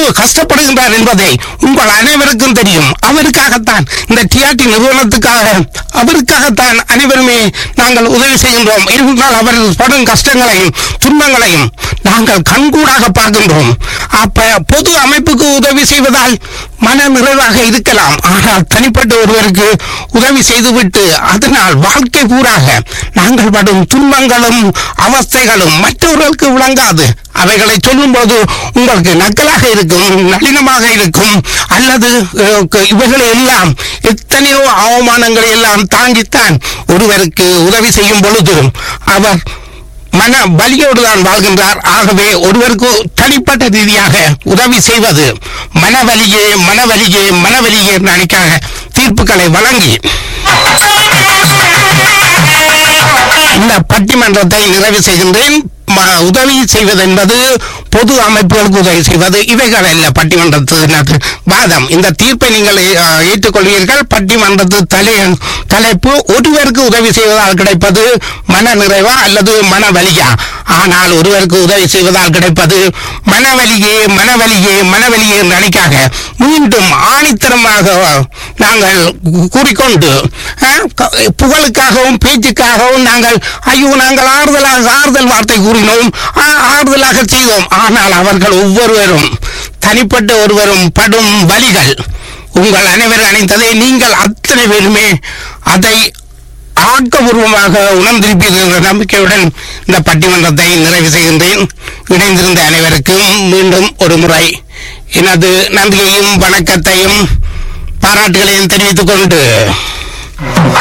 கஷ்டப்படுகின்றார் என்பதை உங்கள் அனைவருக்கும் தெரியும் அவருக்காகத்தான் இந்த டிஆர்டி நிறுவனத்துக்காக அவருக்காகத்தான் அனைவருமே நாங்கள் உதவி செய்கின்றோம் இருந்தால் அவர் படும் கஷ்டங்களையும் துன்பங்களையும் நாங்கள் கண்கூடாக பார்க்கின்றோம் அப்ப பொது அமைப்புக்கு உதவி செய்வதால் மன நிறைவாக இருக்கலாம் ஆனால் தனிப்பட்ட ஒருவருக்கு உதவி செய்துவிட்டு அதனால் வாழ்க்கை பூராக நாங்கள் படும் துன்பங்களும் அவஸ்தைகளும் மற்றவர்களுக்கு விளங்காது அவைகளை சொல்லும்போது உங்களுக்கு நக்கலாக இருக்கும் நளினமாக இருக்கும் அல்லது அஹ், க- இவைகளை எல்லாம் எத்தனையோ அவமானங்களை எல்லாம் தாங்கித்தான் ஒருவருக்கு உதவி செய்யும் பொழுது அவர் மன வலியோடு தான் வாழ்கின்றார் ஆகவே ஒருவருக்கு தனிப்பட்ட ரீதியாக உதவி செய்வது மனவலியே மனவலியே மனவலியே என்று நினைக்காக தீர்ப்புகளை வழங்கி இந்த பட்டிமன்றத்தை நிறைவு செய்கின்றேன் ம- உதவி செய்வது என்பது பொது அமைப்புகளுக்கு உதவி செய்வது இவைகள் அல்ல பட்டிமன்றத்து வாதம் இந்த தீர்ப்பை நீங்கள் அஹ், ஏற்றுக்கொள்வீர்கள் பட்டிமன்றத்து தலை தலைப்பு ஒருவருக்கு உதவி செய்வதால் கிடைப்பது மன நிறைவா அல்லது மன வலியா ஆனால் ஒருவருக்கு உதவி செய்வதால் கிடைப்பது மனவலியே மனவலியே மனவலியே என்று நினைக்காக மீண்டும் ஆணித்தரமாக நாங்கள் கூ- கூறிக்கொண்டு அஹ், க- புகழுக்காகவும் பேச்சுக்காகவும் நாங்கள் ஐயோ நாங்கள் ஆறுதலாக ஆறுதல் வார்த்தை கூறினோம் ஆ- ஆறுதலாக செய்தோம் ஆனால் அவர்கள் ஒவ்வொருவரும் தனிப்பட்ட ஒருவரும் படும் வலிகள் உங்கள் அனைவரும் அணைத்ததை நீங்கள் அத்தனை பேருமே அதை ஆக்கபூர்வமாக உணர்ந்திருப்பீர்கள் என்ற நம்பிக்கையுடன் இந்த பட்டிமன்றத்தை நிறைவு செய்கின்றேன் இணைந்திருந்த அனைவருக்கும் மீண்டும் ஒரு முறை எனது நன்றியையும் வணக்கத்தையும் பாராட்டுகளையும் தெரிவித்துக் கொண்டு